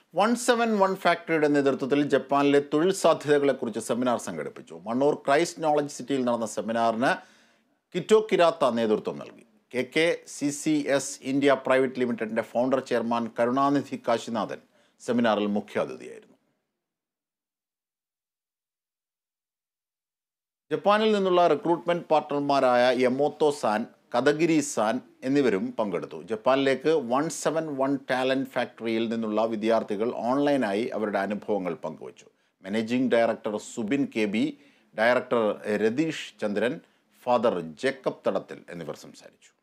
one seven one ഫാക്ടറിയുടെ നേതൃത്വത്തിൽ ജപ്പാനിലെ തൊഴിൽ സാധ്യതകളെക്കുറിച്ച് സെമിനാർ സംഘടിപ്പിച്ചു മണ്ണൂർ ക്രൈസ്റ്റ് നോളജ് സിറ്റിയിൽ നടന്ന സെമിനാറിന് കിറ്റോക്കിരാത്ത നേതൃത്വം നൽകി K K C C S India private ലിമിറ്റഡിന്റെ ഫൗണ്ടർ ചെയർമാൻ കരുണാനിധി കാശിനാഥൻ സെമിനാറിൽ മുഖ്യാതിഥിയായിരുന്നു ജപ്പാനിൽ നിന്നുള്ള റിക്രൂട്ട്മെന്റ് പാർട്ട്ണർമാരായ യമോത്തോ സാൻ കഥഗിരി സാൻ എന്നിവരും പങ്കെടുത്തു ജപ്പാനിലേക്ക് വൺ സെവൻ വൺ ടാലന്റ് ഫാക്ടറിയിൽ നിന്നുള്ള വിദ്യാർത്ഥികൾ ഓൺലൈനായി അവരുടെ അനുഭവങ്ങൾ പങ്കുവച്ചു managing director Subin K B director Ratheesh Chandran father Jacob Thadathil എന്നിവർ സംസാരിച്ചു